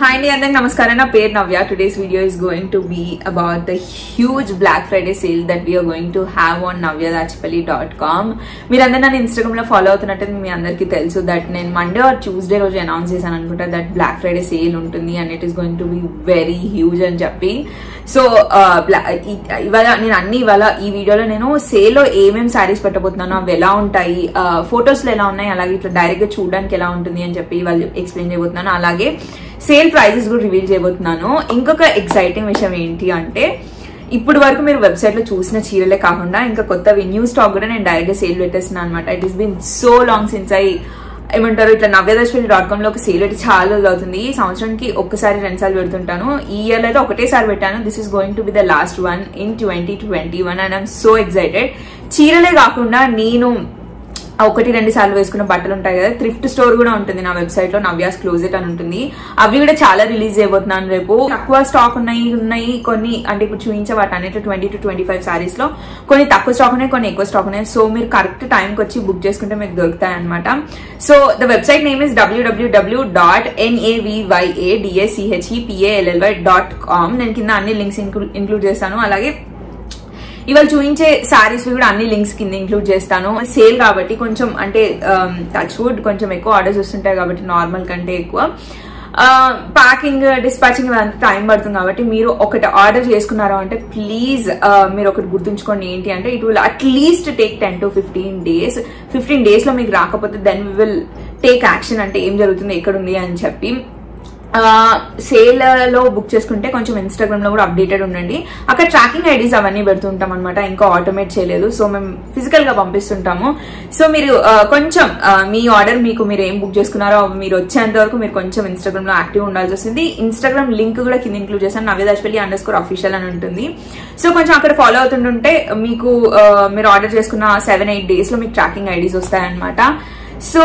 Hi అండి అందరికి నమస్కారం నా పేరు Navya today's video is going to be about the huge black Friday sale that we are going to have on Navya Dachipalli dot com మీరందరూ నన్ను ఇన్స్టాగ్రామ్ లో ఫాలో అవుతున్నట్టు మీ అందరికీ తెలుసు దట్ నేను మండే ఆర్ ట్యూస్డే రోజు అనౌన్స్ చేశాను అనుకుంటా దట్ బ్లాక్ ఫ్రైడే సేల్ ఉంటుంది and it is going to be very huge అని చెప్పి సో ఇవాళ నేను అన్ని ఇవాళ ఈ వీడియోలో నేను సేల్ లో ఏమేమి శారీస్ పెట్టబోతున్నాను అవి ఎలా ఉంటాయి ఫొటోస్ లో ఎలా ఉన్నాయి అలాగే ఇట్లా డైరెక్ట్ గా చూడడానికి ఎలా ఉంటుంది అని చెప్పి వాళ్ళు ఎక్స్ప్లెయిన్ చేయబోతున్నాను అలాగే సేల్ ప్రైజెస్ కూడా రివీల్ చేయబోతున్నాను ఇంకొక ఎక్సైటింగ్ విషయం ఏంటి అంటే ఇప్పుడు వరకు మీరు వెబ్సైట్ లో చూసిన చీరలే కాకుండా ఇంకా కొత్త న్యూ స్టాక్ కూడా నేను డైరెక్ట్ గా సేల్ పెట్టేస్తున్నాను అనమాట it is been so long since I ఏమంటారు ఇట్లా నవ్యదర్శి డాట్ కామ్ లో ఒక సేల్ పెట్టి చాలా రోజులు అవుతుంది ఈ సంవత్సరానికి ఒక్కసారి రెండు సార్లు పెడుతుంటాను ఈ ఇయర్ అయితే ఒకటేసారి పెట్టాను this is going to be the last one in twenty twenty one and I'm so excited చీరలే కాకుండా నేను ఒకటి రెండు సార్లు వేసుకున్న బట్టలు ఉంటాయి కదా థ్రిఫ్ట్ స్టోర్ కూడా ఉంటుంది నా వెబ్సైట్ లో నవ్యాస్ క్లోజెట్ అని ఉంటుంది అవి కూడా చాలా రిలీజ్ చేయబోతున్నాను రేపు తక్కువ స్టాక్ ఉన్నాయి ఉన్నాయి కొన్ని అంటే ఇప్పుడు చూపించే వాటి అన్నిట్లో twenty to twenty five saris లో కొన్ని తక్కువ స్టాక్ ఉన్నాయి కొన్ని ఎక్కువ స్టాక్ ఉన్నాయి సో మీరు కరెక్ట్ టైంకి వచ్చి బుక్ చేసుకుంటే మీకు దొరుకుతాయి అనమాట so the website name is WWW dot NAVYA DSCHE PALLY dot com నేను కింద అన్ని లింక్స్ ఇంక్లూడ్ చేస్తాను అలాగే ఇవాళ చూపించే శారీస్ కూడా అన్ని లింక్స్ కింద ఇంక్లూడ్ చేస్తాను సేల్ కాబట్టి కొంచెం అంటే టచ్ వుడ్ కొంచెం ఎక్కువ ఆర్డర్స్ వస్తుంటాయి కాబట్టి నార్మల్ కంటే ఎక్కువ ప్యాకింగ్ డిస్పాచింగ్ అంత టైం పడుతుంది కాబట్టి మీరు ఒకటి ఆర్డర్ చేసుకున్నారా అంటే ప్లీజ్ మీరు ఒకటి గుర్తుంచుకోండి ఏంటి అంటే it will at least take ten to fifteen days fifteen days లో మీకు రాకపోతే then we will take action అంటే ఏం జరుగుతుంది ఎక్కడ ఉంది అని చెప్పి సేల్ లో బుక్ చేసుకుంటే కొంచెం ఇన్స్టాగ్రామ్ లో కూడా అప్డేటెడ్ ఉండండి అక్కడ ట్రాకింగ్ ఐడీస్ అవన్నీ పెడుతుంటాం అనమాట ఇంకా ఆటోమేట్ చేయలేదు సో మేము ఫిజికల్ గా పంపిస్తుంటాము సో మీరు కొంచెం మీ ఆర్డర్ మీకు మీరు ఏం బుక్ చేసుకున్నారో మీరు వచ్చేంత వరకు మీరు కొంచెం ఇన్స్టాగ్రామ్ లో యాక్టివ్ ఉండాల్సి వస్తుంది ఇన్స్టాగ్రామ్ లింక్ కూడా కింద ఇంక్లూడ్ చేస్తాను నవ్యదాజ్పల్లి అండర్ స్కోర్ అఫీషియల్ అని ఉంటుంది సో కొంచెం అక్కడ ఫాలో అవుతుంటుంటే మీకు మీరు ఆర్డర్ చేసుకున్న సెవెన్ ఎయిట్ డేస్ లో మీకు ట్రాకింగ్ ఐడీస్ వస్తాయన్నమాట సో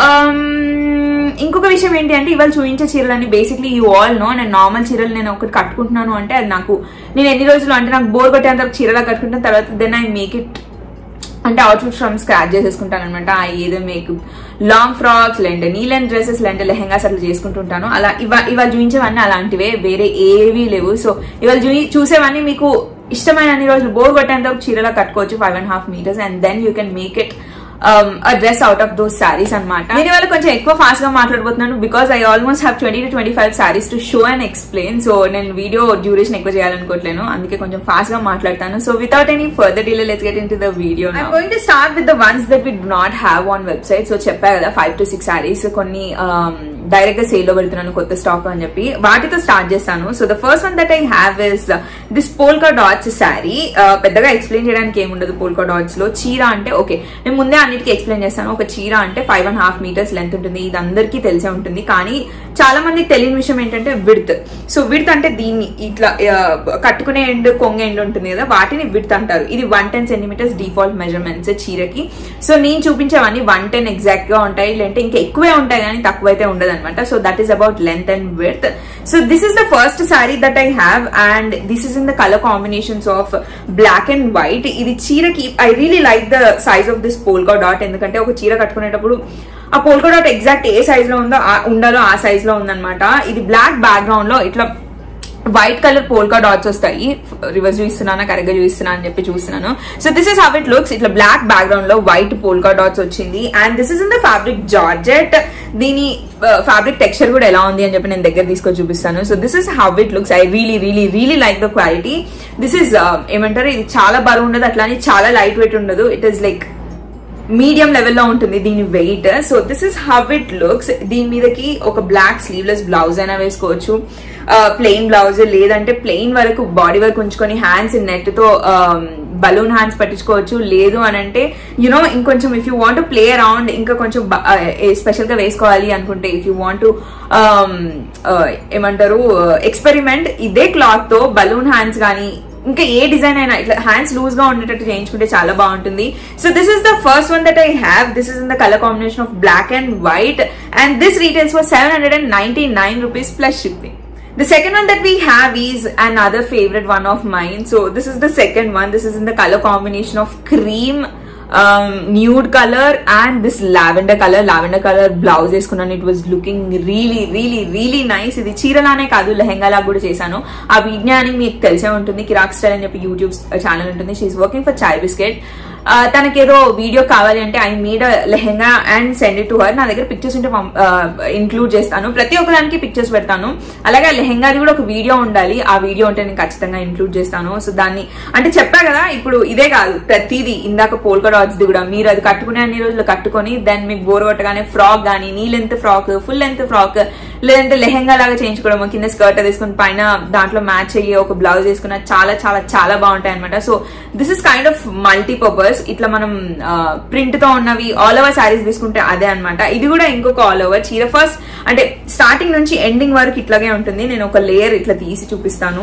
ఇంకొక విషయం ఏంటి అంటే ఇవాళ చూపించే చీరలని బేసిక్లీ యూ ఆల్ నో నేను నార్మల్ చీరలు నేను ఒకటి కట్టుకుంటున్నాను అంటే అది నాకు నేను ఎన్ని రోజులు అంటే నాకు బోర్ కొట్టేంత చీరలా కట్టుకుంటాను తర్వాత దెన్ ఐ మేక్ ఇట్ అంటే అవుట్ఫిట్ ఫ్రమ్ స్క్రాచ్ చేసేసుకుంటాను అనమాట ఏదో మేక్ లాంగ్ ఫ్రాక్స్ లేదంటే నీలెన్ డ్రెస్సెస్ లేదంటే లెహెంగాస్ అట్లా చేసుకుంటుంటాను అలా ఇవా ఇవాళ చూపించేవన్నీ అలాంటివే వేరే ఏవీ లేవు సో ఇవాళ చూ చూసేవన్నీ మీకు ఇష్టమైన అన్ని రోజులు బోర్ కొట్టేంత చీరలా కట్టుకోవచ్చు five and half metres and then you can make it dress out of those saris అనమాట నేను ఇవాళ కొంచెం ఎక్కువ ఫాస్ట్ గా మాట్లాడబోతున్నాను because I almost have twenty to twenty five saris to show and explain so నేను వీడియో డ్యూరేషన్ ఎక్కువ చేయాలనుకోవట్లేను అందుకే కొంచెం ఫాస్ట్ గా మాట్లాడతాను so without any further delay let's get into the video I going to start with the ones that we do not have on website so చెప్పా కదా five to six saris కొన్ని direct గా sale లో పెడుతున్నాను కొత్త stock అని చెప్పి వాటితో స్టార్ట్ చేస్తాను so the first one that I have is this polka dots sari పెద్దగా ఎక్స్ప్లెయిన్ చేయడానికి ఏముండదు పోల్కా డాట్స్ లో చీర అంటే ఓకే నేను ముందే అన్నిటికీ ఎక్స్ప్లెయిన్ చేస్తాను ఒక చీర అంటే five and half metres length ఉంటుంది ఇది అందరికీ తెలిసే ఉంటుంది కానీ చాలా మందికి తెలియని విషయం ఏంటంటే విడ్త్ సో విడ్త్ అంటే దీన్ని ఇట్లా కట్టుకునే ఎండ్ కొంగ ఎండ్ ఉంటుంది కదా వాటిని విడ్త్ అంటారు ఇది one ten centimetres default measurements చీరకి సో నేను చూపించేవన్నీ వన్ టెన్ ఎగ్జాక్ట్ గా ఉంటాయి లేదంటే ఇంకా ఎక్కువే ఉంటాయి కానీ తక్కువ అయితే ఉండదు అనమాట so that is about length and width so this is the first sari that I have and this is in the colour combinations of black and white ఇది చీరకి I really like the size of this polka dot ఎందుకంటే ఒక చీర కట్టుకునేటప్పుడు ఆ polka dot exact ఏ size లో ఉందో ఉండాలో ఆ సైజ్ లో ఉందన్నమాట ఇది బ్లాక్ బ్యాక్గ్రౌండ్ లో ఇట్లా వైట్ కలర్ పోల్కా డాట్స్ వస్తాయి రివర్స్ చూపిస్తున్నానా కరెక్ట్ గా చూపిస్తున్నా అని చెప్పి చూస్తున్నాను so this is how it looks ఇట్లా బ్లాక్ బ్యాక్గ్రౌండ్ లో వైట్ పోల్కా డాట్స్ వచ్చింది and this is in the fabric georgette దీని ఫ్యాబ్రిక్ టెక్స్చర్ కూడా ఎలా ఉంది అని చెప్పి నేను దగ్గర తీసుకొని చూపిస్తాను so this is how it looks I really really really like the quality this is ఏమంటారు ఇది చాలా బరువు ఉండదు అట్లానే చాలా లైట్ వెయిట్ ఉండదు ఇట్ ఈస్ లైక్ మీడియం లెవెల్లో ఉంటుంది దీని weight so this is how it looks దీని మీదకి ఒక బ్లాక్ స్లీవ్లెస్ బ్లౌజ్ అయినా వేసుకోవచ్చు ప్లెయిన్ బ్లౌజ్ లేదంటే ప్లెయిన్ వరకు బాడీ వరకు ఉంచుకొని హ్యాండ్స్ నెట్ తో బలూన్ హ్యాండ్స్ పట్టించుకోవచ్చు లేదు అని అంటే యునో ఇంకొంచెం if you want play around ఇంకా కొంచెం స్పెషల్ గా వేసుకోవాలి అనుకుంటే ఇఫ్ యూ వాంట్ ఏమంటారు ఎక్స్పెరిమెంట్ ఇదే క్లాత్ తో బలూన్ హ్యాండ్స్ కానీ ఇంకా ఏ డిజైన్ అయినా ఇట్లా హ్యాండ్స్ లూజ్ గా ఉండేటట్టు చేయించుకుంటే చాలా బాగుంటుంది so this is the first one that I have this is in the colour combination of black and white and this retails for seven hundred and ninety nine rupees plus shipping The second one that we have is another favorite one of mine. So this is the second one. This is in the color combination of cream nude colour and this lavender colour lavender colour blouse వేసుకున్నాను it was looking really really really nice ఇది చీరలానే కాదు లెహెంగాలా కూడా చేశాను ఆ విజ్ఞాని మీకు తెలిసే ఉంటుంది కిరాక్ స్టైల్ అని చెప్పి యూట్యూబ్ ఛానల్ ఉంటుంది she's working for Chai Bisket తనకేదో వీడియో కావాలి అంటే I made lehenga and send it to her నా దగ్గర పిక్చర్స్ ఉంటే ఇంక్లూడ్ చేస్తాను ప్రతి ఒక్కదానికి పిక్చర్స్ పెడతాను అలాగే ఆ లెహెంగాది కూడా ఒక వీడియో ఉండాలి ఆ వీడియో ఉంటే నేను ఖచ్చితంగా ఇంక్లూడ్ చేస్తాను సో దాన్ని అంటే చెప్పా కదా ఇప్పుడు ఇదే కాదు ప్రతిదీ ఇందాక పోల్కా డాట్స్ కూడా మీరు అది కట్టుకునే అన్ని రోజులు కట్టుకొని దెన్ మీకు బోర్ కొట్టగానే ఫ్రాక్ కానీ knee length frock full length frock లేదంటే లెహెంగా లాగా చేయించుకోవడం కింద స్కర్ట్ తీసుకుని పైన దాంట్లో మ్యాచ్ అయ్యే ఒక బ్లౌజ్ వేసుకున్న చాలా చాలా చాలా బాగుంటాయి అనమాట so this is kind of multipurpose ఇట్లా మనం ప్రింట్ తో ఉన్నవి ఆల్ ఓవర్ శారీస్ తీసుకుంటే అదే అనమాట ఇది కూడా ఇంకొక ఆల్ ఓవర్ చీర ఫస్ట్ అంటే స్టార్టింగ్ నుంచి ఎండింగ్ వరకు ఇట్లాగే ఉంటుంది నేను ఒక లేయర్ ఇట్లా తీసి చూపిస్తాను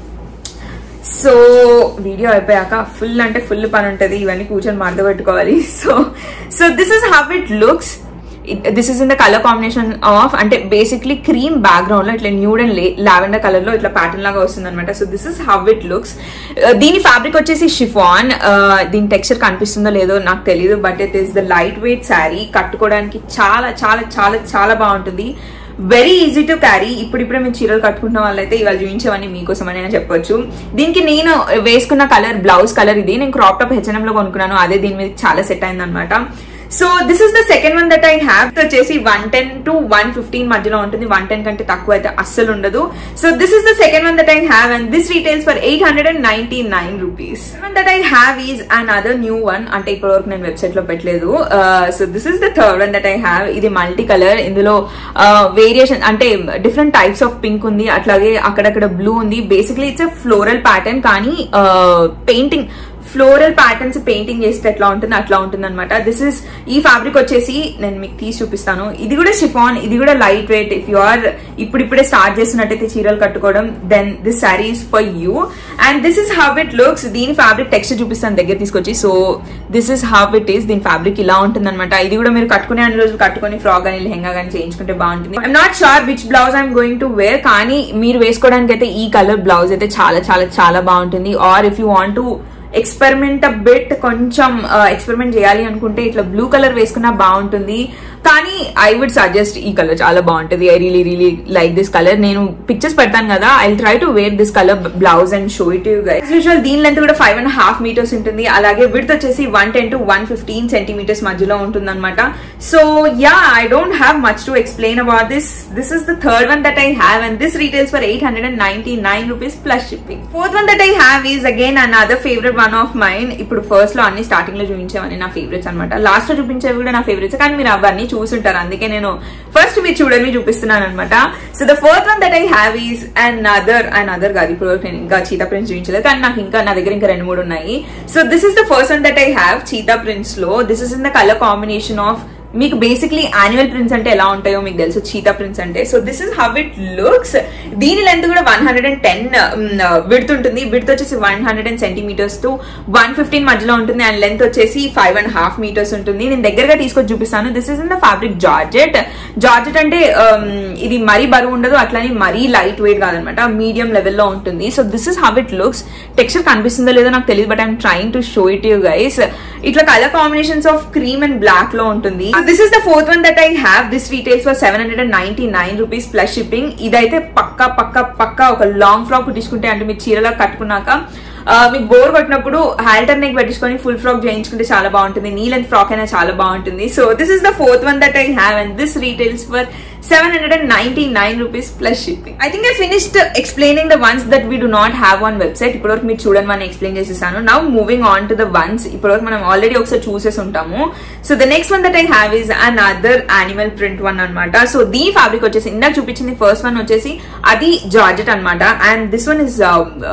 సో వీడియో అయిపోయాక ఫుల్ అంటే ఫుల్ పని ఉంటుంది ఇవన్నీ కూర్చొని మడత పెట్టుకోవాలి so so this is how it looks this is in the colour combination of అంటే బేసిక్లీ క్రీమ్ బ్యాక్గ్రౌండ్ లో ఇట్లా న్యూడ్ అండ్ లావెండర్ కలర్ లో ఇట్లా ప్యాటర్న్ లాగా వస్తుంది అనమాట so this is how it looks దీని ఫ్యాబ్రిక్ వచ్చేసి షిఫాన్ దీని టెక్స్చర్ కనిపిస్తుందో లేదో నాకు తెలియదు but it is the light weight sari కట్టుకోవడానికి చాలా చాలా చాలా చాలా బాగుంటుంది వెరీ ఈజీ టు క్యారీ ఇప్పుడిప్పుడే మేము చీరలు కట్టుకున్న వాళ్ళైతే ఇవాళ చూపించేవన్నీ మీకోసం అని చెప్పొచ్చు దీనికి నేను వేసుకున్న కలర్ బ్లౌజ్ కలర్ ఇది నేను క్రాప్ టాప్ హెచ్ఎన్ఎం లో కొనుక్కున్నాను అదే దీని మీద చాలా సెట్ అయింది అనమాట so this is the second one that I have వచ్చేసి one ten to one fifteen మధ్యలో ఉంటుంది వన్ టెన్ కంటే తక్కువ అయితే అస్సలు ఉండదు so this is the second one that I have and this retails for eight hundred and ninety nine rupees one that I have is another new one అంటే ఇప్పటి వరకు నేను వెబ్సైట్ లో పెట్టలేదు so this is the third one that I have ఇది multi colour ఇందులో variation అంటే different types of pink ఉంది అట్లాగే అక్కడక్కడ బ్లూ ఉంది బేసిక్లీ ఇట్స్ ఫ్లోరల్ ప్యాటర్న్ కానీ పెయింటింగ్ ఫ్లోరల్ ప్యాటర్న్స్ పెయింటింగ్ చేస్తే ఎట్లా ఉంటుంది అట్లా ఉంటుంది అనమాట దిస్ ఇస్ ఈ ఫ్యాబ్రిక్ వచ్చేసి నేను మీకు తీసి చూపిస్తాను ఇది కూడా షిఫాన్ ఇది కూడా light weight if you are ఇప్పుడిప్పుడే స్టార్ట్ చేస్తున్నట్టయితే చీరలు కట్టుకోవడం then this sari is for you and this is how it looks దీని ఫ్యాబ్రిక్ టెక్స్చర్ చూపిస్తాను దగ్గర తీసుకొచ్చి so this is how it is దీని ఫ్యాబ్రిక్ ఇలా ఉంటుంది అనమాట ఇది కూడా మీరు కట్టుకునే అన్ని రోజులు కట్టుకొని ఫ్రాక్ అని లెహంగా కానీ చేయించుకుంటే బాగుంటుంది I'm not sure which blouse I'm going to wear కానీ మీరు వేసుకోవడానికి అయితే ఈ కలర్ బ్లౌజ్ అయితే చాలా చాలా చాలా బాగుంటుంది or if you want to experiment bit కొంచెం ఎక్స్పెరిమెంట్ చేయాలి అనుకుంటే ఇట్లా బ్లూ కలర్ వేసుకున్నా బాగుంటుంది కానీ ఐ వుడ్ సజెస్ట్ ఈ కలర్ చాలా బాగుంటుంది I really really like this colour నేను పిక్చర్స్ పెడతాను కదా I try to wear this colour blouse and show it you guys usual దీని లెంత్ కూడా ఫైవ్ అండ్ హాఫ్ మీటర్స్ ఉంటుంది అలాగే విడ్త్ వచ్చేసి one ten to one fifteen centimetres మధ్యలో ఉంటుంది అనమాట so yeah I don't have much to explain about this this is the third one that I have and this retails for eight hundred and ninety nine rupees plus shipping fourth one that I have is again another favourite one of mind ఇప్పుడు first లో అన్ని starting లో చూపించేవన్నీ నా favourites అనమాట last లో చూపించేవి కూడా నా favourites కానీ మీరు అవన్నీ చూసుంటారు అందుకే నేను ఫస్ట్ మీరు చూడని చూపిస్తున్నాను అనమాట so the fourth one that I have is and another another కాదు ఇప్పుడు నేను ఇంకా చీతా ప్రింట్స్ చూపించలేదు కానీ నాకు ఇంకా నా దగ్గర ఇంకా రెండు మూడు ఉన్నాయి so this is the first one that I have cheetah prints లో this is in the colour combination of మీకు బేసిక్లీ యాన్యువల్ ప్రింట్స్ అంటే ఎలా ఉంటాయో మీకు తెలుసు చీతా ప్రింట్స్ అంటే so this is how it looks దీని లెంత్ కూడా one hundred and ten width ఉంటుంది విడ్త్ వచ్చేసి one hundred and centimetres to one fifteen మధ్యలో ఉంటుంది అండ్ లెంత్ వచ్చేసి ఫైవ్ అండ్ హాఫ్ మీటర్స్ ఉంటుంది నేను దగ్గరగా తీసుకొచ్చి చూపిస్తాను this is in the fabric georgette georgette అంటే ఇది మరీ బరువు ఉండదు అట్లని మరీ లైట్ వెయిట్ కాదనమాట మీడియం లెవెల్లో ఉంటుంది so this is how it looks texture కనిపిస్తుందో లేదో నాకు తెలియదు but I'm trying to show it you guys ఇట్లా colour combinations of cream and black లో ఉంటుంది this is the fourth one that I have this retails for seven hundred and ninety nine rupees plus shipping ఇదైతే పక్క పక్క పక్క ఒక long frock కుట్టించుకుంటే అంటే మీరు చీరలా కట్టుకున్నాక మీకు బోర్ కొట్టినప్పుడు హాల్టర్ నెక్ పెట్టించుకొని ఫుల్ ఫ్రాక్ చేయించుకుంటే చాలా బాగుంటుంది నీ లెంత్ ఫ్రాక్ అయినా చాలా బాగుంటుంది so this is the fourth one that I have and this retails for seven hundred and ninety nine rupees plus shipping I think I finished explaining the ones that we do not have one website ఇప్పటివరకు మీరు చూడని one explain చేసేసాను now moving on to the ones ఇప్పటివరకు మనం already ఒకసారి చూసేసి ఉంటాము so the next one that I have is an another animal print one అనమాట సో దీ ఫ్యాబ్రిక్ వచ్చేసి ఇందాక చూపించింది ఫస్ట్ వన్ వచ్చేసి అది జార్జెట్ అనమాట and this one is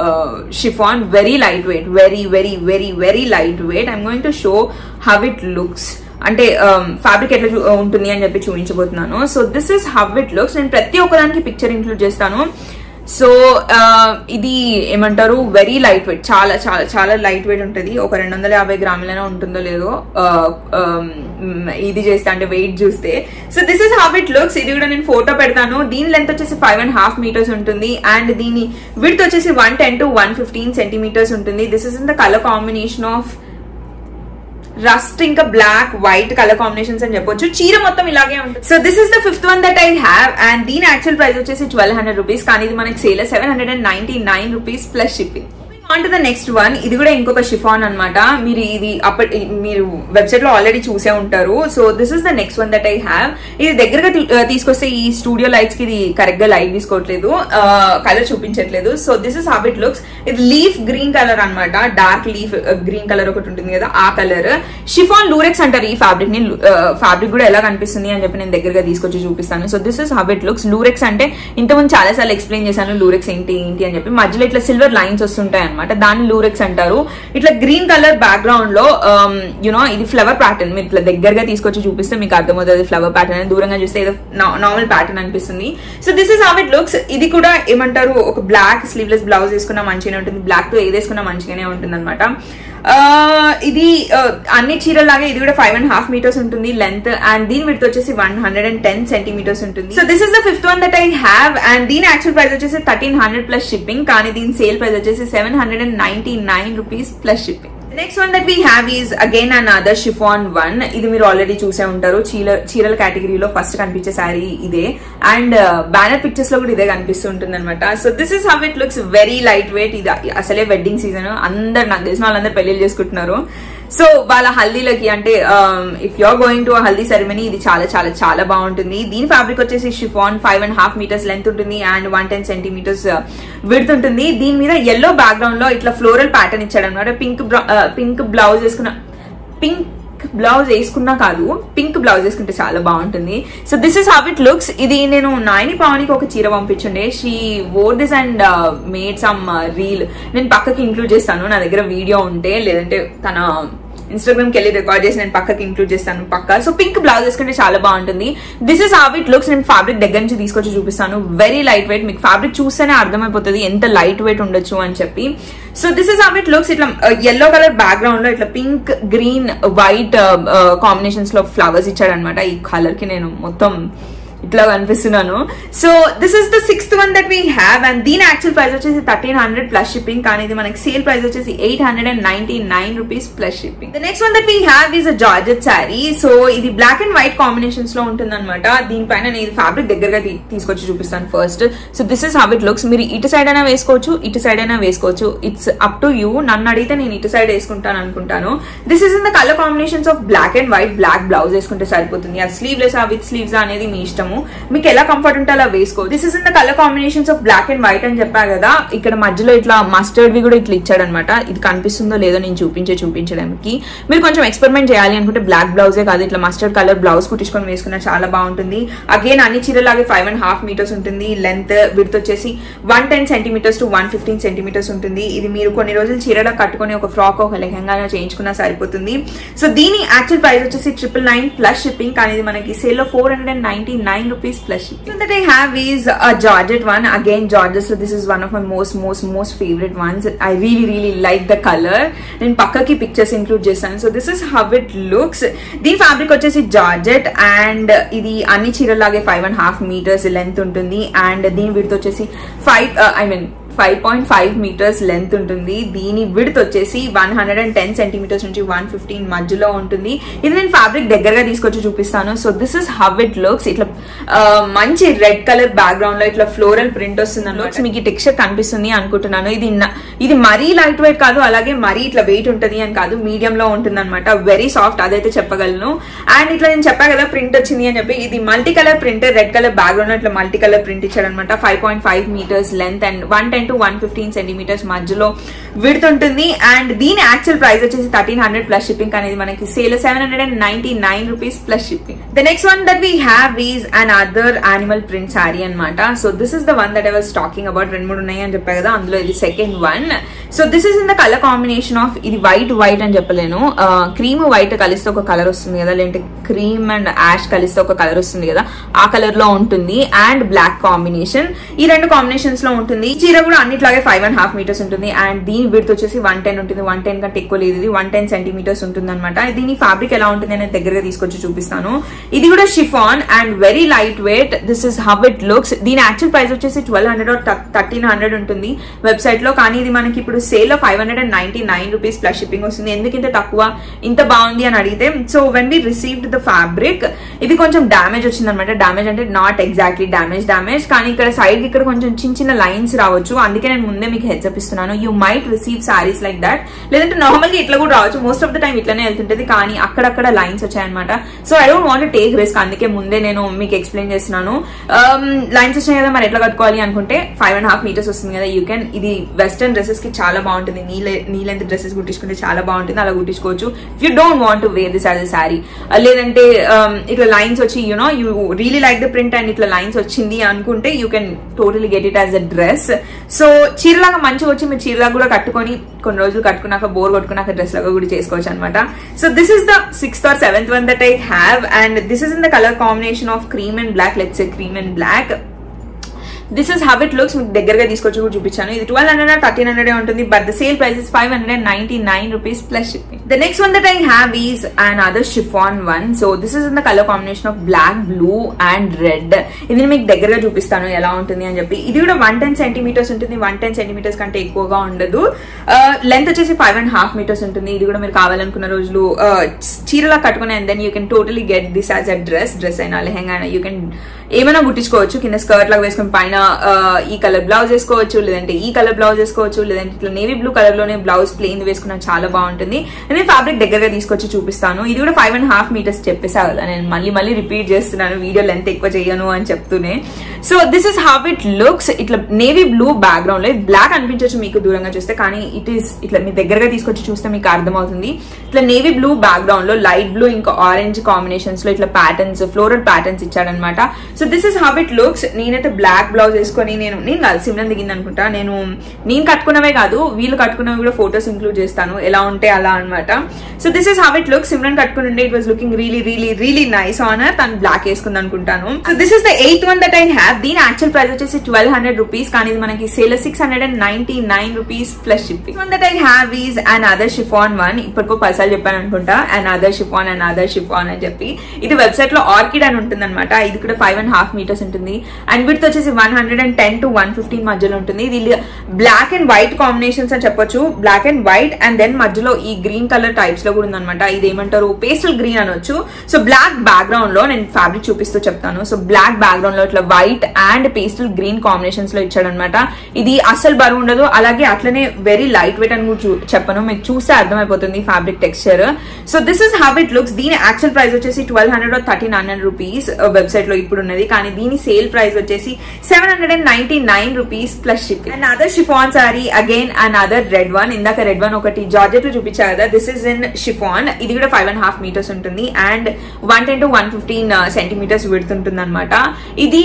chiffon very light weight very very very very light weight I'm going to show how it looks అంటే fabric ఎట్లా ఉంటుంది అని చెప్పి చూపించబోతున్నాను so this is how it looks నేను ప్రతి ఒక్కదానికి పిక్చర్ ఇంక్లూడ్ చేస్తాను సో ఇది ఏమంటారు వెరీ లైట్ వెయిట్ చాలా చాలా చాలా లైట్ వెయిట్ ఉంటుంది ఒక రెండు వందల యాభై గ్రాములైనా ఉంటుందో లేదో ఇది చేస్తే అంటే వెయిట్ చూస్తే so this is how it looks ఇది కూడా నేను ఫోటో పెడతాను దీని లెంత్ వచ్చేసి ఫైవ్ అండ్ హాఫ్ మీటర్స్ ఉంటుంది అండ్ దీని విడ్త్ వచ్చేసి one ten to one fifteen centimetres ఉంటుంది this is in the colour combination of rust ఇంకా బ్లాక్ వైట్ కలర్ కాంబినేషన్స్ అని చెప్పొచ్చు చీర మొత్తం ఇలాగే ఉంటుంది so this is the fifth one that I have and దీని యాక్చువల్ ప్రైస్ వచ్చేసి ట్వెల్వ్ హండ్రెడ్ రూపీస్ కానీ ఇది మనకి sale seven hundred and ninety nine rupees plus shipping on to the next one ఇది కూడా ఇంకొక షిఫాన్ అన్నమాట మీరు ఇది అప్పటి మీరు వెబ్సైట్ లో ఆల్రెడీ చూసే ఉంటారు so this is the next one that I have ఇది దగ్గరగా తీ- ఆ, తీసుకొస్తే ఈ స్టూడియో లైట్స్ కి ఇది కరెక్ట్ గా లైట్ తీసుకోవట్లేదు కలర్ చూపించట్లేదు so this is how it looks ఇది లీఫ్ గ్రీన్ కలర్ అన్నమాట డార్క్ లీఫ్ గ్రీన్ కలర్ ఒకటి ఉంటుంది కదా ఆ కలర్ షిఫాన్ లూరెక్స్ అంటారు ఈ ఫ్యాబ్రిక్ ని ఫ్యాబ్రిక్ కూడా ఎలా కనిపిస్తుంది అని చెప్పి నేను దగ్గరగా తీసుకొచ్చి చూపిస్తాను so this is how it looks lurex అంటే ఇంతకుముందు చాలా సార్లు ఎక్స్ప్లెయిన్ చేశాను లూరెక్స్ ఏంటి ఏంటి అని చెప్పి మధ్యలో ఇట్లా సిల్వర్ లైన్స్ వస్తుంటాయి అనమాట దాన్ని లూరెక్స్ అంటారు ఇట్లా గ్రీన్ కలర్ బ్యాక్గ్రౌండ్ లో యునో ఇది ఫ్లవర్ ప్యాటర్న్ మీరు ఇట్లా దగ్గరగా తీసుకొచ్చి చూపిస్తే మీకు అర్థమవుతుంది ఫ్లవర్ ప్యాటర్న్ దూరంగా చూస్తే ఏదో నార్మల్ ప్యాటర్న్ అనిపిస్తుంది so this is how it looks ఇది కూడా ఏమంటారు ఒక బ్లాక్ స్లీవ్లెస్ బ్లౌజ్ వేసుకున్నా మంచిగానే ఉంటుంది బ్లాక్ తో ఏది వేసుకున్నా మంచిగానే ఉంటుంది అనమాట ఇది ఆ, అన్ని చీరలాగే ఇది కూడా ఫైవ్ అండ్ హాఫ్ మీటర్స్ ఉంటుంది లెంత్ అండ్ దీని విడత వచ్చేసి one hundred and ten centimetres ఉంటుంది so this is the fifth one that I have and దీని యాక్చువల్ ప్రైస్ వచ్చేసి థర్టీన్ హండ్రెడ్ ప్లస్ షిప్పింగ్ కానీ దీని సేల్ ప్రైస్ వచ్చేసి seven hundred and ninety nine rupees plus shipping next one that we have is again another chiffon one ఇది మీరు already చూసే ఉంటారు చీర చీరల కేటగిరీలో ఫస్ట్ కనిపించే శారీ ఇదే అండ్ బ్యానర్ పిక్చర్స్ లో కూడా ఇదే కనిపిస్తుంటుంది అనమాట so this is how it looks very light weight ఇది అసలే వెడ్డింగ్ సీజన్ అందరు నాకు తెలిసిన వాళ్ళందరూ పెళ్లిళ్ళు చేసుకుంటున్నారు సో వాళ్ళ హల్దీలకి అంటే if you're going to haldi ceremony ఇది చాలా చాలా చాలా బాగుంటుంది దీని ఫ్యాబ్రిక్ వచ్చేసి chiffon five and half metres length ఉంటుంది and one ten centimetres width ఉంటుంది దీని మీద ఎల్లో బ్యాక్గ్రౌండ్ లో ఇట్లా ఫ్లోరల్ ప్యాటర్న్ ఇచ్చాడు అనమాట పింక్ పింక్ బ్లౌజ్ వేసుకున్న పింక్ బ్లౌజ్ వేసుకున్నా కాదు పింక్ బ్లౌజ్ వేసుకుంటే చాలా బాగుంటుంది so this is how it looks ఇది నేను నాయని పావనికి ఒక చీర పంపించండి she wore this and made some reel నేను పక్కకి ఇంక్లూడ్ చేస్తాను నా దగ్గర వీడియో ఉంటే లేదంటే తన ఇన్స్టాగ్రామ్ కి వెళ్ళి రికార్డ్ చేసి నేను పక్కకి ఇంక్లూడ్ చేస్తాను పక్క సో పింక్ బ్లౌజ్ వేసుకుంటే చాలా బాగుంటుంది this is how it looks నేను ఫ్యాబ్రిక్ దగ్గర నుంచి తీసుకొచ్చి చూపిస్తాను వెరీ లైట్ వెయిట్ మీకు ఫ్యాబ్రిక్ చూస్తేనే అర్థమైపోతుంది ఎంత లైట్ వెయిట్ ఉండొచ్చు అని చెప్పి so this is how it looks ఇట్లా ఎల్లో కలర్ బ్యాక్గ్రౌండ్ లో ఇట్లా పింక్ గ్రీన్ వైట్ కాంబినేషన్స్ లో ఫ్లవర్స్ ఇచ్చాడు అనమాట ఈ కలర్ కి నేను మొత్తం ఇట్లా కనిపిస్తున్నాను so this is the sixth one that we have and దీని యాక్చువల్ ప్రైస్ వచ్చేసి థర్టీన్ హండ్రెడ్ ప్లస్ షిప్పింగ్ కానీ ఇది మనకి సేల్ ప్రైస్ వచ్చేసి eight hundred and ninety nine rupees plus shipping the next one that we have is a georgette sari so ఇది black and white combinations లో ఉంటుంది అనమాట దీనిపైన నేను ఫ్యాబ్రిక్ దగ్గరగా తీ- తీసుకొచ్చి చూపిస్తాను first so this is how it looks మీరు ఇటు సైడ్ అయినా వేసుకోవచ్చు ఇటు సైడ్ అయినా వేసుకోవచ్చు ఇట్స్ అప్ టు యూ నన్ను అడిగితే నేను ఇటు సైడ్ వేసుకుంటాను అనుకుంటాను this is in the colour combinations of black and white black blouse వేసుకుంటే సరిపోతుంది అది స్లీవ్లెస్ ఆ విత్ స్లీవ్స్ అనేది మీ ఇష్టము మీకు ఎలా కంఫర్ట్ ఉంటే అలా వేసుకో this is in the colour combinations of black and white అని చెప్పా కదా ఇక్కడ మధ్యలో ఇట్లా మస్టర్డ్ వి కూడా ఇట్లా ఇచ్చాడనమాట ఇది కనిపిస్తుందో లేదో నేను చూపించే చూపించడానికి మీరు కొంచెం ఎక్స్పెరిమెంట్ చేయాలి అనుకుంటే బ్లాక్ బ్లౌజే కాదు ఇట్లా మస్టర్డ్ కలర్ బ్లౌజ్ కుట్టించుకొని వేసుకున్నా చాలా బాగుంటుంది అగైన్ అన్ని చీరలాగే ఫైవ్ అండ్ హాఫ్ మీటర్స్ ఉంటుంది లెంత్ విడ్త్ వచ్చేసి one ten centimetres to one fifteen centimetres ఉంటుంది ఇది మీరు కొన్ని రోజులు చీరలో కట్టుకొని ఒక ఫ్రాక్ ఒక లెహంగా చేయించుకున్నా సరిపోతుంది సో దీని యాక్చువల్ ప్రైస్ వచ్చేసి ట్రిపుల్ నైన్ ప్లస్ షిప్పింగ్ కానీ ఇది మనకి సేల్ లో four hundred and ninety nine rupees plus shipping that I have is a georgette one again georgettes లో this is one of my most most most favourite ones I really really like the colour నేను పక్కకి pictures include చేస్తాను so this is how it looks దీని fabric వచ్చేసి georgette and ఇది అన్ని చీరలాగే five and half metres length ఉంటుంది and దీని విడత వచ్చేసి five I mean five point five metres length ఉంటుంది దీని విడ్త్ వచ్చేసి one hundred and ten centimetres నుంచి వన్ ఫిఫ్టీన్ మధ్యలో ఉంటుంది ఇది నేను ఫ్యాబ్రిక్ దగ్గరగా తీసుకొచ్చి చూపిస్తాను so this is how it looks ఇట్లా ఆ, మంచి రెడ్ కలర్ బ్యాక్గ్రౌండ్ లో ఇట్లా ఫ్లోరల్ ప్రింట్ వస్తుంది లుక్స్ మీకు ఈ టెక్స్చర్ కనిపిస్తుంది అనుకుంటున్నాను ఇది న- ఇది మరీ లైట్ వెయిట్ కాదు అలాగే మరీ ఇట్లా వెయిట్ ఉంటుంది అని కాదు మీడియం లో ఉంటుంది అనమాట వెరీ సాఫ్ట్ అదైతే చెప్పగలను అండ్ ఇట్లా నేను చెప్పా కదా ప్రింట్ వచ్చింది అని చెప్పి ఇది multi colour print red colour background ఇట్లా మల్టీ కలర్ ప్రింట్ ఇచ్చాడు అనమాట five point five metres length and one ten to one fifteen centimetres మధ్యలో విడుతుంటుంది ఉంటుంది అండ్ దీని యాక్చువల్ ప్రైస్ వచ్చేసి థర్టీన్ హండ్రెడ్ ప్లస్ షిప్పింగ్ అనేది మనకి sale seven hundred and ninety nine rupees plus shipping the next one that we have is another animal print sari అనమాట so this is the one that I was talking about రెండు మూడు ఉన్నాయి అని చెప్పా కదా అందులో ఇది second one so this is in the colour combination of ఇది వైట్ వైట్ అని చెప్పలేను క్రీమ్ వైట్ కలిస్తే ఒక కలర్ వస్తుంది కదా లేదంటే క్రీమ్ అండ్ యాష్ కలిస్తే ఒక కలర్ వస్తుంది కదా ఆ కలర్ లో ఉంటుంది అండ్ బ్లాక్ కాంబినేషన్ ఈ రెండు కాంబినేషన్స్ లో ఉంటుంది ఈ చీర కూడా అన్నిట్లాగే ఫైవ్ అండ్ హాఫ్ మీటర్స్ ఉంటుంది అండ్ దీని దీని విడత్ వచ్చేసి వన్ టెన్ ఉంటుంది వన్ టెన్ కంటే ఎక్కువ లేదు ఇది వన్ టెన్ సెంటీమీటర్స్ ఉంటుంది అనమాట దీని ఫ్యాబ్రిక్ ఎలా ఉంటుంది నేను దగ్గరగా తీసుకొచ్చి చూపిస్తాను ఇది కూడా chiffon and very light weight this is how it looks దీని యాక్చువల్ ప్రైస్ వచ్చేసి ట్వెల్వ్ హండ్రెడ్ థర్టీన్ హండ్రెడ్ ఉంటుంది వెబ్సైట్ లో కానీ ఇది మనకి ఇప్పుడు సేల్ లో five hundred and ninety nine rupees plus shipping వస్తుంది ఎందుకు ఇంత తక్కువ ఇంత బాగుంది అని అడిగితే so when we received the fabric ఇది కొంచెం డామేజ్ వచ్చింది అనమాట డామేజ్ అంటే నాట్ ఎగ్జాక్ట్లీ డామేజ్ డామేజ్ కానీ ఇక్కడ సైడ్ ఇక్కడ కొంచెం చిన్న చిన్న లైన్స్ రావచ్చు అందుకే నేను ముందే మీకు హెచ్చప్ ఇస్తున్నాను you might receive saris like that లేదంటే నార్మల్ గా ఇట్లా కూడా రావచ్చు మోస్ట్ ఆఫ్ ద టైం ఇట్లానే వెళ్తుంటది కానీ అక్కడక్కడ లైన్స్ వచ్చాయన్నమాట so I don't want take risk అందుకే ముందే నేను మీకు ఎక్స్ప్లెయిన్ చేస్తున్నాను లైన్స్ వచ్చాయి కదా మరి ఎట్లా కట్టుకోవాలి అనుకుంటే ఫైవ్ అండ్ హాఫ్ మీటర్స్ వస్తుంది కదా యూ కెన్ ఇది వెస్టర్న్ డ్రెస్సెస్ కి చాలా బాగుంటుంది నీ నీ లెంత్ డ్రెస్సెస్ కుట్టించుకుంటే చాలా బాగుంటుంది అలా కుట్టించుకోవచ్చు if you don't want to wear this as a sari లేదంటే um, ఇట్లా లైన్స్ వచ్చి you know you really like the print and ఇట్లా లైన్స్ వచ్చింది అనుకుంటే you can totally get it as a dress so చీరలాగా మంచిగా వచ్చి మీరు చీరలాగా కూడా కట్టుకొని కొన్ని రోజులు కట్టుకున్నాక బోర్ కొట్టుకున్నాక డ్రెస్ లాగా కూడా చేసుకోవచ్చు అనమాట so this is the sixth or seventh one that I have and this is in the colour combination of cream and black let's cream and black this is how it looks మీకు దగ్గరగా తీసుకొచ్చి కూడా చూపించాను ఇది twelve hundred thirteen hundred ఉంటుంది but the sale price is five hundred ninety nine rupees plus shipping the next one that I have is and other chiffon one so this is in the colour combination of black blue and red ఇది మీకు దగ్గరగా చూపిస్తాను ఎలా ఉంటుంది అని చెప్పి ఇది కూడా వన్ టెన్ సెంటీమీటర్స్ ఉంటుంది వన్ టెన్ సెంటీమీటర్స్ కంటే ఎక్కువగా ఉండదు లెంత్ వచ్చేసి ఫైవ్ అండ్ హాఫ్ మీటర్స్ ఉంటుంది ఇది కూడా మీరు కావాలనుకున్న రోజులు uh, చీరలా కట్టుకుని and then you can totally get this as a dress dress అయినా లెహంగా అయినా యూ కెన్ ఏమైనా కుట్టించుకోవచ్చు కింద స్కర్ట్ లాగా వేసుకుని పైన ఆ, ఈ కలర్ బ్లౌజ్ వేసుకోవచ్చు లేదంటే ఈ కలర్ బ్లౌజ్ వేసుకోవచ్చు లేదంటే ఇట్లా నేవీ బ్లూ కలర్ లోనే బ్లౌజ్ ప్లెయిన్ వేసుకున్నా చాలా బాగుంటుంది నేను ఫ్యాబ్రిక్ దగ్గరగా తీసుకొచ్చి చూపిస్తాను ఇది కూడా ఫైవ్ అండ్ హాఫ్ మీటర్స్ చెప్పేసా కదా నేను మళ్ళీ మళ్ళీ రిపీట్ చేస్తున్నాను వీడియో లెంత్ ఎక్కువ చేయను అని చెప్తూనే so this is how it looks ఇట్లా నేవీ బ్లూ బ్యాక్గ్రౌండ్ లో బ్లాక్ అనిపించవచ్చు మీకు దూరంగా చూస్తే కానీ ఇట్ ఈస్ ఇట్లా మీ దగ్గరగా తీసుకొచ్చి చూస్తే మీకు అర్థమవుతుంది ఇట్లా నేవీ బ్లూ బ్యాక్గ్రౌండ్ లో లైట్ బ్లూ ఇంకా ఆరెంజ్ కాంబినేషన్స్ లో ఇట్లా ప్యాటర్న్స్ ఫ్లోరల్ ప్యాటర్న్స్ ఇచ్చాడనమాట so this is how it looks నేనైతే బ్లాక్ బ్లౌజ్ వేసుకొని నేను నేను కాదు సిమ్రన్ దిగింది అనుకుంటా నేను నేను కట్టుకున్నవే కాదు వీళ్ళు కట్టుకున్నవి కూడా ఫొటోస్ ఇంక్లూడ్ చేస్తాను ఎలా ఉంటే అలా అన్నమాట so this is how it look Simran కట్టుకుని ఉండే it was looking really really really nice on తను బ్లాక్ వేసుకుంది అనుకుంటాను so this is the eighth one that I have దీని యాక్చువల్ ప్రైస్ వచ్చేసి ట్వెల్వ్ హండ్రెడ్ రూపీస్ కానీ ఇది మనకి sale six hundred and ninety nine rupees plus shipping one that I have is and other chiffon one ఇప్పటికో పైసలు చెప్పాను అనుకుంటా and other chiffon and other chiffon అని చెప్పి ఇది వెబ్సైట్ లో ఆర్కిడ్ అని ఉంటుంది అనమాట ఇది కూడా ఫైవ్ అండ్ హాఫ్ మీటర్స్ ఉంటుంది అండ్ విత్ వచ్చేసి one hundred and ten to one fifteen మధ్యలో ఉంటుంది ఇది బ్లాక్ అండ్ వైట్ కాంబినేషన్స్ అని చెప్పొచ్చు black and white and then మధ్యలో ఈ గ్రీన్ కలర్ టైప్స్ లో కూడా ఉందన్నమాట ఇది ఏమంటారు పేస్టల్ గ్రీన్ అనొచ్చు సో బ్లాక్ బ్యాక్గ్రౌండ్ లో నేను ఫ్యాబ్రిక్ చూపిస్తూ చెప్తాను సో బ్లాక్ బ్యాక్గ్రౌండ్ లో ఇట్లా white and pastel green combinations లో ఇచ్చాడనమాట ఇది అస్సలు బరువు ఉండదు అలాగే అట్లనే వెరీ లైట్ వెయిట్ అని కూడా చూ- చెప్పను మీకు చూస్తే అర్థమైపోతుంది fabric texture so this is how it looks దీని యాక్చువల్ ప్రైస్ వచ్చేసి twelve hundred thirteen hundred rupees website లో ఇప్పుడు ఉన్నది కానీ దీని సేల్ ప్రైస్ వచ్చేసి seven hundred and ninety nine rupees plus shipping and other chiffon sorry again and other red one ఇందాక red one ఒకటి జార్జెట్ లో చూపించా కదా దిస్ ఇస్ ఇన్ షిఫాన్ ఇది కూడా ఫైవ్ అండ్ హాఫ్ మీటర్స్ ఉంటుంది and one ten to one fifteen centimetres విడుతుంటుంది అనమాట ఇది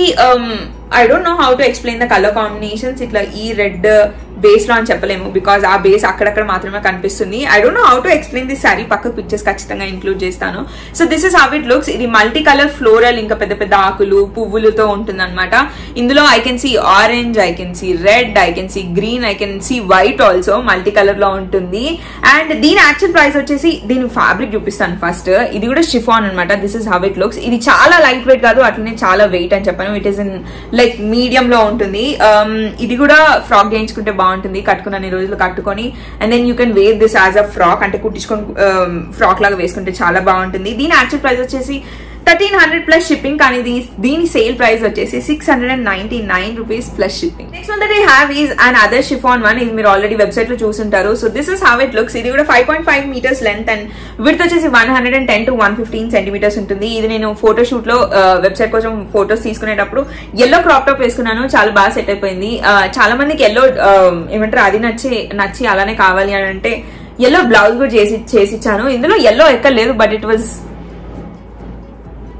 I don't know how to explain the colour combinations ఇట్లా ఈ రెడ్ బేస్ లో అని చెప్పలేము బికాస్ ఆ బేస్ అక్కడక్కడ మాత్రమే కనిపిస్తుంది I don't know how to explain this sorry పక్క పిక్చర్స్ ఖచ్చితంగా ఇంక్లూడ్ చేస్తాను so this is how it looks ఇది మల్టీ కలర్ ఫ్లోరల్ ఇంకా పెద్ద పెద్ద ఆకులు పువ్వులతో ఉంటుంది అనమాట ఇందులో I can see orange I can see red I can see green I can see white also multi colour లో ఉంటుంది అండ్ దీని యాక్చువల్ ప్రైస్ వచ్చేసి దీని ఫ్యాబ్రిక్ చూపిస్తాను ఫస్ట్ ఇది కూడా షిఫాన్ అనమాట this is how it looks ఇది చాలా లైట్ వెయిట్ కాదు అట్లనే చాలా వెయిట్ అని చెప్పాను it is in like medium లో ఉంటుంది Um, ఇది కూడా ఫ్రాక్ చేయించుకుంటే బాగుంటుంది కట్టుకున్న రోజులు కట్టుకొని and then you can wear this as a frock అంటే కుట్టించుకొని ఫ్రాక్ లాగా వేసుకుంటే చాలా బాగుంటుంది దీని యాక్చువల్ ప్రైస్ వచ్చేసి థర్టీన్ హండ్రెడ్ ప్లస్ షిప్పింగ్ కానీ దీ- దీని సేల్ ప్రైస్ వచ్చేసి six hundred and ninety nine rupees plus shipping next one that I have is and other chiffon one ఇది మీరు ఆల్రెడీ వెబ్సైట్ లో చూసుంటారు so this is how it looks ఇది కూడా five point five metres length and width వచ్చేసి one hundred and ten to one fifteen centimetres ఉంటుంది ఇది నేను ఫోటో షూట్ లో వెబ్సైట్ కోసం ఫోటోస్ తీసుకునేటప్పుడు ఎల్లో క్రాప్ టాప్ వేసుకున్నాను చాలా బాగా సెట్ అయిపోయింది ఆ, చాలా మందికి ఎల్లో ఏమంటారు అది నచ్చి నచ్చి అలానే కావాలి అని అంటే ఎల్లో బ్లౌజ్ కూడా చేసి చేసి ఇచ్చాను ఇందులో ఎల్లో ఎక్కడ లేదు బట్ ఇట్ వాజ్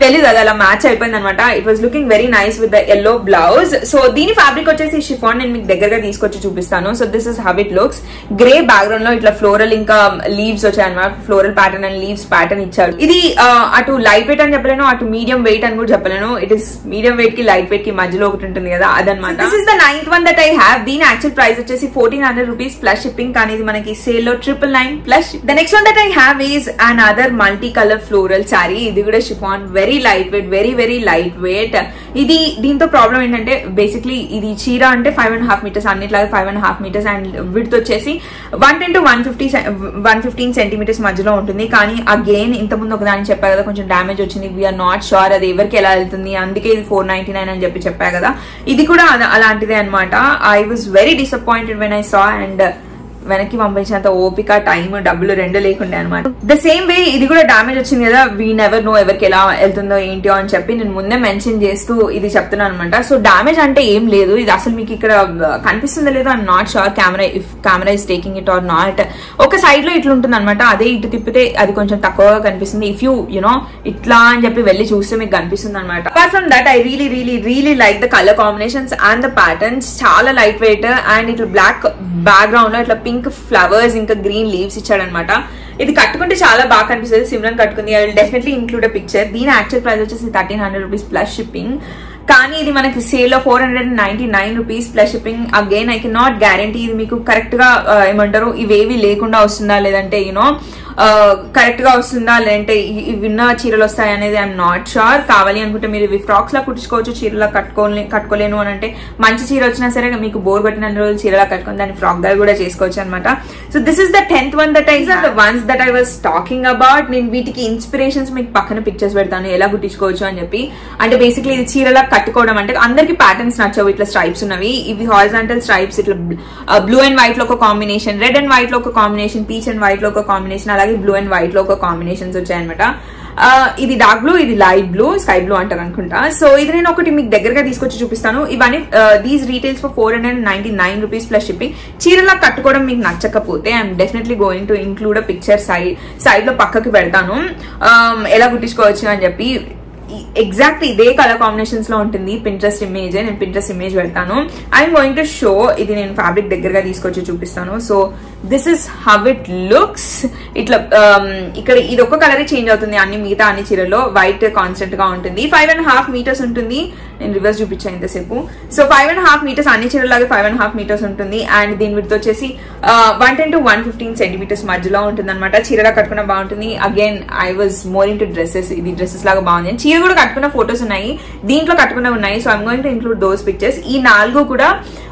తెలియదు అది అలా మ్యాచ్ అయిపోయింది అనమాట it was looking very nice with the yellow blouse so దీని ఫ్యాబ్రిక్ వచ్చేసి షిఫాన్ నేను మీకు దగ్గరగా తీసుకొచ్చి చూపిస్తాను so this is how it looks grey background లో ఇట్లా ఫ్లోరల్ ఇంకా లీవ్స్ వచ్చాయి అనమాట floral pattern and leaves pattern ఇచ్చారు ఇది ఆ, అటు లైట్ వెయిట్ అని చెప్పలేను అటు మీడియం వెయిట్ అని కూడా చెప్పలేను ఇట్ ఇస్ మీడియం వెయిట్ కి లైట్ వెయిట్ కి మధ్యలో ఒకటి ఉంటుంది కదా అదనమాట this is the ninth one that I have దీని యాక్చువల్ ప్రైస్ వచ్చేసి fourteen hundred rupees plus shipping కానీ ఇది మనకి సేల్ లో triple nine plus the next one that I have is an other multi colour floral sari ఇది కూడా chiffon very light weight very very light weight ఇది దీంతో problem ఏంటంటే బేసిక్లీ ఇది చీర అంటే ఫైవ్ అండ్ హాఫ్ మీటర్స్ అన్నిట్లాగా five and half metres and width వచ్చేసి one ten to one fifty one fifteen centimetres మధ్యలో ఉంటుంది కానీ అగైన్ ఇంతకుముందు ఒక దాన్ని చెప్పా కదా కొంచెం డ్యామేజ్ వచ్చింది వీఆర్ నాట్ షూర్ అది ఎవరికి ఎలా వెళ్తుంది అందుకే ఇది ఫోర్ నైన్టీ నైన్ అని చెప్పి చెప్పా కదా ఇది కూడా అద- అలాంటిదే అనమాట I was very disappointed when I saw and వెనక్కి పంపించినంత ఓపిక టైం డబ్బులు రెండు లేకుండే అనమాట ద సేమ్ వే ఇది కూడా డామేజ్ వచ్చింది కదా వీ నెవర్ నో ఎవరికి ఎలా వెళ్తుందో ఏంటో అని చెప్పి నేను ముందే మెన్షన్ చేస్తూ ఇది చెప్తున్నాను అనమాట సో డామేజ్ అంటే ఏం లేదు ఇది అసలు మీకు ఇక్కడ కనిపిస్తుందో లేదో I'm not sure camera if camera is taking it or not ఒక సైడ్ లో ఇట్లా ఉంటుంది అనమాట అదే ఇటు తిప్పితే అది కొంచెం తక్కువగా కనిపిస్తుంది ఇఫ్ యూ యునో ఇట్లా అని చెప్పి వెళ్ళి చూస్తే మీకు కనిపిస్తుంది అనమాట apart from that I really really really like the colour combinations and the patterns చాలా లైట్ వెయిట్ అండ్ ఇట్లా బ్లాక్ బ్యాక్గ్రౌండ్ లో ఇట్లా పింక్ ఫ్లవర్స్ ఇంకా గ్రీన్ లీవ్స్ ఇచ్చాడనమాట ఇది కట్టుకుంటే చాలా బాగా కనిపిస్తుంది సిమ్రన్ కట్టుకుంది I will definitely include picture దీని యాక్చువల్ ప్రైస్ వచ్చేసి thirteen hundred rupees plus shipping కానీ ఇది మనకి సేల్ లో four hundred ninety nine rupees plus shipping again I can not guarantee ఇది మీకు కరెక్ట్ గా ఆ, ఏమంటారు ఇవేవి లేకుండా వస్తుందా లేదంటే యూనో కరెక్ట్ గా వస్తుందా లేదంటే ఇ- ఇవి విన్న చీరలు వస్తాయి అనేది ఐఎమ్ నాట్ షూర్ కావాలి అనుకుంటే మీరు ఇవి ఫ్రాక్స్ లా కుట్టించుకోవచ్చు చీరలా కట్టుకోలే కట్టుకోలేను అని అంటే మంచి చీర వచ్చినా సరే మీకు బోర్ కొట్టిన రోజులు చీరలా కట్టుకొని దాన్ని ఫ్రాక్ గా కూడా చేసుకోవచ్చు అనమాట so this is the tenth one that I the ones that I was talking about నేను వీటికి ఇన్స్పిరేషన్స్ మీకు పక్కన పిక్చర్స్ పెడతాను ఎలా కుట్టించుకోవచ్చు అని చెప్పి అంటే బేసిక్లీ ఇది చీరలా కట్టుకోవడం అంటే అందరికి ప్యాటర్న్స్ నచ్చవు ఇట్లా స్ట్రైప్స్ ఉన్నవి ఇవి హారిజాంటల్ స్ట్రైప్స్ ఇట్లా బ్లూ అండ్ వైట్ లో ఒక కాంబినేషన్ రెడ్ అండ్ వైట్ లో ఒక కాంబినేషన్ పీచ్ అండ్ వైట్ లో ఒక కాంబినేషన్ అలాగే బ్లూ అండ్ వైట్ లో ఒక కాంబినేషన్స్ వచ్చాయన్నమాట ఆ, ఇది డార్క్ బ్లూ ఇది లైట్ బ్లూ స్కై బ్లూ అంటారు అనుకుంటా సో ఇది నేను ఒకటి మీకు దగ్గరగా తీసుకొచ్చి చూపిస్తాను ఇవన్నీ these retails for four hundred ninety nine rupees plus shipping చీరలా కట్టుకోవడం మీకు నచ్చకపోతే I'm definitely going to include a picture side side లో పక్కకి పెడతాను um, ఎలా కుట్టించుకోవచ్చు అని చెప్పి ఎగ్జాక్ట్ ఇదే కలర్ కాంబినేషన్స్ లో ఉంటుంది పింట్రెస్ట్ ఇమేజ్ నేను పింట్రెస్ట్ ఇమేజ్ పెడతాను ఐఎమ్ గోయింగ్ టు షో ఇది నేను ఫ్యాబ్రిక్ దగ్గరగా తీసుకొచ్చి చూపిస్తాను so this is how it looks ఇట్లా um, ఇక్కడ ఇది ఒక్క కలర్ చేంజ్ అవుతుంది అన్ని మిగతా అన్ని చీరలో వైట్ కాన్స్టెంట్ గా ఉంటుంది ఫైవ్ అండ్ హాఫ్ మీటర్స్ ఉంటుంది నేను రివర్స్ చూపించాను ఇంతసేపు so five and half metres అన్ని చీరలాగా ఫైవ్ అండ్ హాఫ్ మీటర్స్ ఉంటుంది అండ్ దీని విడత వచ్చేసి one ten to one fifteen centimetres మధ్యలో ఉంటుంది అనమాట చీరలా కట్టుకున్న బాగుంటుంది again I was more into dresses ఇది డ్రెస్సెస్ లాగా బాగుంది చీర కూడా కట్టుకున్న ఫొటోస్ ఉన్నాయి దీంట్లో కట్టుకున్న ఉన్నాయి so I'm going to include those pictures ఈ నాలుగు కూడా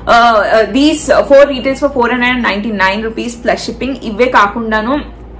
these four retails for four hundred ninety nine rupees plus shipping ఇవే కాకుండాను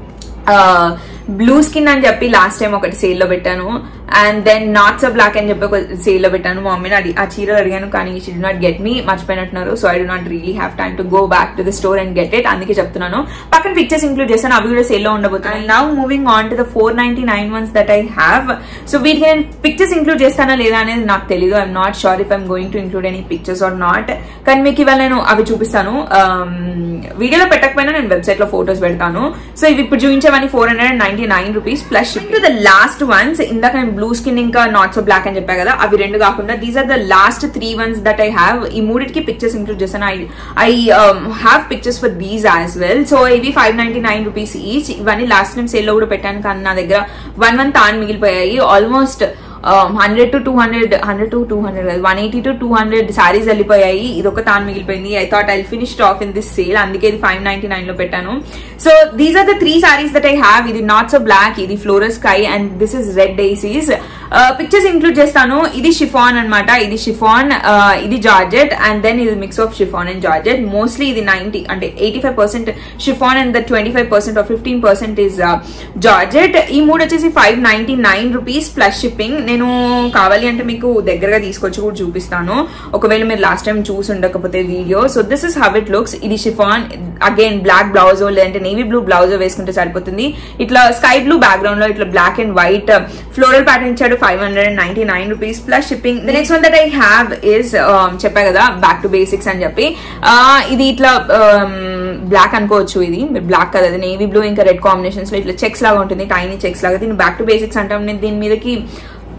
బ్లూ స్కిన్ అని చెప్పి లాస్ట్ టైం ఒకటి సేల్ లో పెట్టాను and then not so black అని చెప్పి ఒక సేల్ లో పెట్టాను మా మమ్మీని అడి ఆ చీరలు అడిగాను కానీ she did not get me మర్చిపోయినట్టున్నారు so I do not really have time to go back to the store and get it అందుకే చెప్తున్నాను పక్కన పిక్చర్స్ ఇంక్లూడ్ చేస్తాను అవి కూడా సేల్ లో ఉండబోతున్నాయి now moving on to the four ninety nine ones that I have so వీటికి నేను పిక్చర్స్ ఇంక్లూడ్ చేస్తానా లేదా అనేది నాకు తెలియదు I'm not sure if I'm going to include any pictures or not కానీ మీకు ఇవాళ నేను అవి చూపిస్తాను వీడియోలో పెట్టకపోయినా నేను వెబ్సైట్ లో ఫోటోస్ పెడతాను సో ఇవి ఇప్పుడు చూపించేవన్నీ four hundred ninety nine rupees plus to the last ones ఇందాక నేను బ్లూ స్కిన్ ఇంకా నాట్ సో బ్లాక్ అని చెప్పా కదా అవి రెండు కాకుండా these are the last three ones that I have ఈ మూడిటికి పిక్చర్స్ ఇంక్లూడ్ చేస్తాను I I have pictures for these as well so ఇవి five ninety nine rupees each ఇవన్నీ లాస్ట్ టైం సేల్ లో కూడా పెట్టాను కానీ నా దగ్గర వన్ వన్ తాన్ మిగిలిపోయాయి almost hundred to two hundred hundred to two hundred one eighty to two hundred saris వెళ్ళిపోయాయి ఇది ఒక తాను మిగిలిపోయింది I thought I finish off in this sale అందుకే ఇది ఫైవ్ నైన్టీ నైన్ లో పెట్టాను so these are the three saris that I have ఇది నాట్ సో బ్లాక్ ఇది floral sky and this is red daisies pictures include చేస్తాను ఇది chiffon అన్నమాట ఇది షిఫాన్ ఇది జార్జెట్ అండ్ దెన్ ఇది mix of chiffon and georgette mostly ఇది ninety అంటే eighty five percent chiffon and the twenty five percent or fifteen percent is georgette ఈ మూడు వచ్చేసి five ninety nine rupees plus shipping నేను కావాలి అంటే మీకు దగ్గరగా తీసుకొచ్చి కూడా చూపిస్తాను ఒకవేళ మీరు లాస్ట్ టైం చూసి ఉండకపోతే video so this is how it looks ఇది షిఫాన్ అగైన్ బ్లాక్ బ్లౌజ్ లేదంటే నేవీ బ్లూ బ్లౌజ్ వేసుకుంటే సరిపోతుంది ఇట్లా స్కై బ్లూ బ్యాక్గ్రౌండ్ లో ఇట్లా black and white floral pattern ఇచ్చాడు five hundred and ninety nine rupees plus shipping the next one that I have is చెప్పా కదా బ్యాక్ టు బేసిక్స్ అని చెప్పి Uh, ఇది ఇట్లా బ్లాక్ అనుకోవచ్చు ఇది బ్లాక్ కదా అది నేవీ బ్లూ ఇంకా రెడ్ కాంబినేషన్స్ లో ఇట్లా చెక్స్ లాగా ఉంటుంది టైనీ చెక్స్ లాగా దీన్ని బ్యాక్ టు బేసిక్స్ అంటాం నేను దీని మీదకి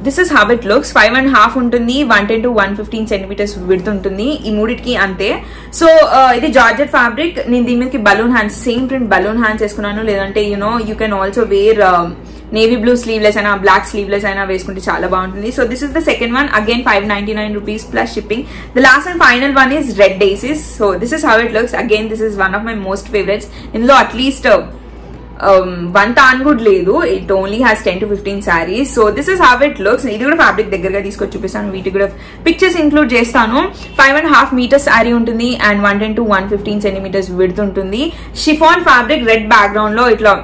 this is how it looks five and half ఉంటుంది one ten to one fifteen centimetres విడుతు ఉంటుంది ఈ మూడిటికి అంతే సో ఇది జార్జెట్ ఫ్యాబ్రిక్ నేను దీని మీదకి balloon hands same print balloon hands వేసుకున్నాను లేదంటే you know you can also wear navy blue sleeveless అయినా బ్లాక్ స్లీవ్లెస్ అయినా వేసుకుంటే చాలా బాగుంటుంది so this is the second one again five ninety nine rupees plus shipping the last and final one is red daisies so this is how it looks again this is one of my most favourites ఇందులో at least one than కూడా లేదు it only has ten to fifteen saris so this is how it looks ఇది కూడా fabric దగ్గరగా తీసుకొచ్చి చూపిస్తాను వీటికి కూడా పిక్చర్స్ ఇంక్లూడ్ చేస్తాను five and half metres sari ఉంటుంది and one ten to one fifteen centimetres విడుతుంటుంది షిఫాన్ ఫ్యాబ్రిక్ రెడ్ బ్యాక్గ్రౌండ్ లో ఇట్లా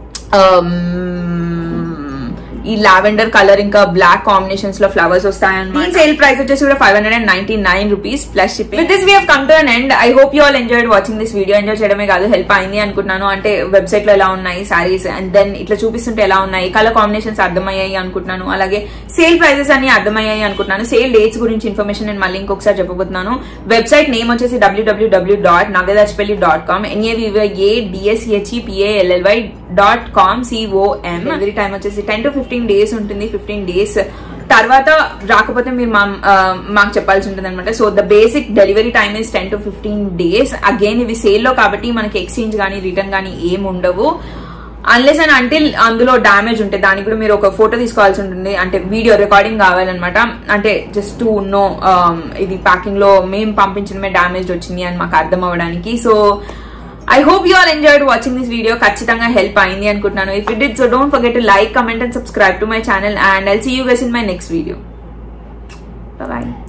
ఈ లావెండర్ కలర్ ఇంకా బ్లాక్ కాంబినేషన్స్ లో ఫ్లవర్స్ వస్తాయన్నమాట ఈ సేల్ ప్రైస్ వచ్చేసి కూడా five hundred and ninety nine rupees plus shipping with this we come to an end I hope you all enjoyed watching this video enjoy చేయడమే కాదు help అయింది అనుకుంటున్నాను అంటే వెబ్సైట్ లో ఎలా ఉన్నాయి సారీస్ అండ్ దెన్ ఇట్లా చూపిస్తుంటే ఎలా ఉన్నాయి కలర్ కాంబినేషన్స్ అర్థమయ్యాయి అనుకుంటున్నాను అలాగే సేల్ ప్రైజెస్ అన్ని అర్థమయ్యాయి అనుకుంటున్నాను సేల్ డేట్స్ గురించి ఇన్ఫర్మేషన్ నేను మళ్ళీ ఇంకొకసారి చెప్పబోతున్నాను వెబ్సైట్ నేమ్ వచ్చేసి డబ్ల్యూడబ్ల్యూడబ్ల్యూ dot Navyadachapalli dot com NAVA DSHE PALLY dot com COM every time వచ్చేసి టెన్ టు ఫిఫ్టీన్ డేస్ ఉంటుంది ఫిఫ్టీన్ డేస్ తర్వాత రాకపోతే మీరు మా ఆ, మాకు చెప్పాల్సి ఉంటుంది అనమాట so the basic delivery time is ten to fifteen days again ఇవి సేల్ లో కాబట్టి మనకి ఎక్స్చేంజ్ కానీ రిటర్న్ కానీ ఏం ఉండవు అన్లెస్ అండ్ అంటిల్ అందులో డ్యామేజ్ ఉంటే దానికి కూడా మీరు ఒక ఫోటో తీసుకోవాల్సి ఉంటుంది అంటే వీడియో రికార్డింగ్ కావాలన్నమాట అంటే జస్ట్ టు నో ఇది ప్యాకింగ్ లో మేము పంపించడమే డ్యామేజ్ వచ్చింది అని మాకు అర్థం అవ్వడానికి so I hope you all enjoyed watching this video ఖచ్చితంగా హెల్ప్ అయింది అనుకుంటున్నాను if it it so don't forget to like comment and subscribe to my channel and I'll see you guys in my next video bye